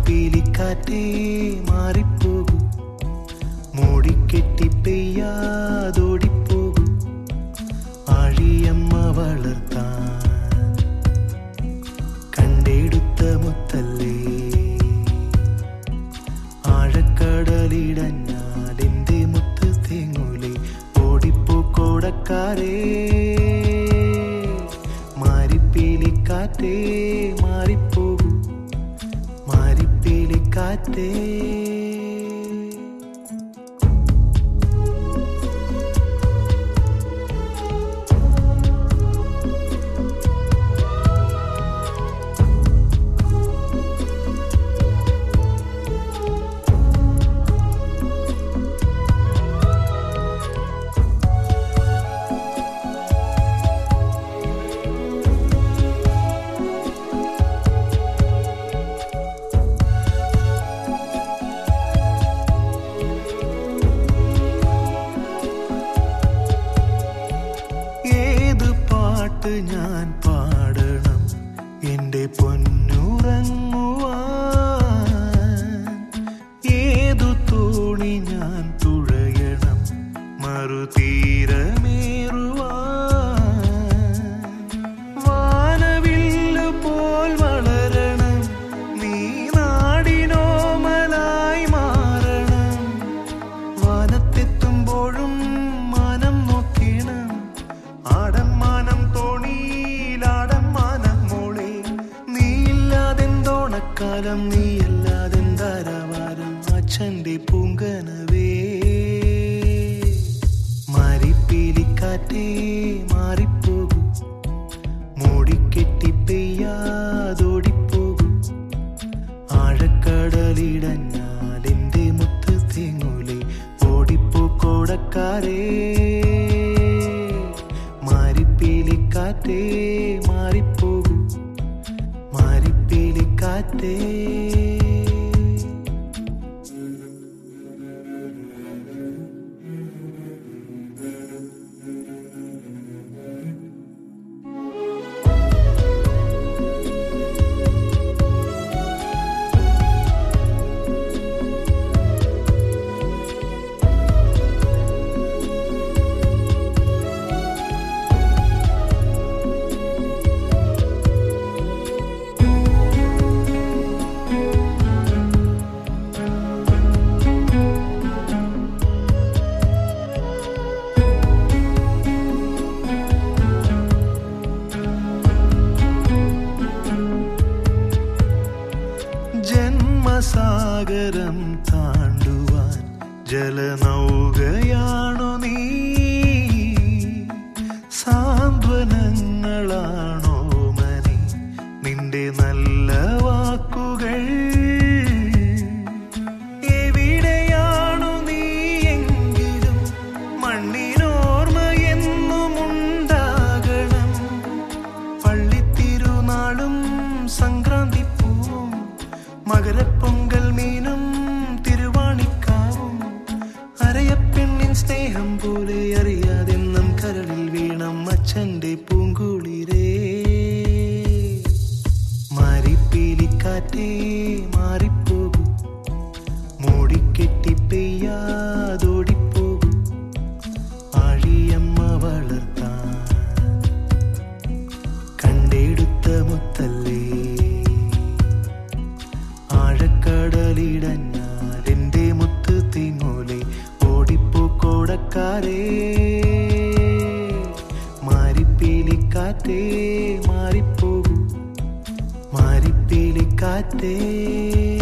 മാറിപ്പീലിക്കാറ്റേ മാറിപ്പോകൂ മൂടിക്കെട്ടി പെയ്യാതോടിപ്പോകൂ ആഴിയമ്മ വളർത്താൻ കണ്ടെടുത്ത മുത്തല്ലേ ആഴക്കടലിടഞ്ഞാൽ എന്റെ മുത്ത് തേങ്ങൂലേ ഓടിപ്പോ കോടക്കാരേ മാറിപ്പീലിക്കാറ്റേ മാറിപ്പോകൂ മാറിപ്പീലിക്കാറ്റേ ഏത് പാട്ട് ഞാൻ പാടണം എന്റെ പൊന്നുറങ്ങുവാൻ ഏതു തോണി ഞാൻ തുഴയണം മറുതീരമേറുവാൻ വാനവില്ലു പോൽ വളരണം നീ നാടിനോമലായി മാറണം വാനത്തെത്തുമ്പോഴും മാനം നോക്കണം ആടമ്മാനം തോണിയിലാടമ്മാനം മോളെ നീയില്ലാതെന്തോണക്കാലം നീയല്ലാതെന്താരവാരം അച്ഛന്റെ പൂങ്കനവേ മാറിപ്പീലിക്കാറ്റേ മാറിപ്പോകൂ മൂടിക്കെട്ടി പെയ്യാതോടിപ്പോകൂ ആഴക്കടലിടഞ്ഞാൽ എന്റെ മുത്ത് തേങ്ങൂലേ ഓടിപ്പോ കോടക്കാരേ മാറിപ്പീലിക്കാറ്റേ മാറിപ്പോകൂ മാറിപ്പീലിക്കാറ്റേ ജന്മസാഗരം താണ്ടുവാൻ ജലനൗകയാണു നീ സാന്ത്വനങ്ങളാണോ മനെ നിന്റെ നല്ല വാക്കുകൾ എവിടെയാണു നീ എങ്കിലും മണ്ണിനോർമ്മ എന്നും ഉണ്ടാകണം പള്ളിത്തിരുനാളും സംക്രാന്തി പൂവും മകരപ്പൊങ്കൽ മീനും തിരുവാണിക്കാവും അരയപ്പെണ്ണിൻ സ്നേഹം പോലെ അറിയാതെന്നും കരളിൽ വീണം അച്ഛന്റെ പൂങ്കുളിരേ മാറിപ്പീലിക്കാറ്റേ മാറിപ്പോകൂ മൂടിക്കെട്ടി പെയ്യാതോടിപ്പോകൂ ആഴിയമ്മ വളർത്താൻ കണ്ടെടുത്ത മുത്തല്ലേ ആഴക്കടലിടഞ്ഞാൽ എന്റെ മുത്ത് തീങ്ങോലെ ഓടിപ്പോ കോടക്കാരേ മാറിപ്പീലിക്കാറ്റേ മാറിപ്പോകൂ മാറിപ്പീലിക്കാറ്റേ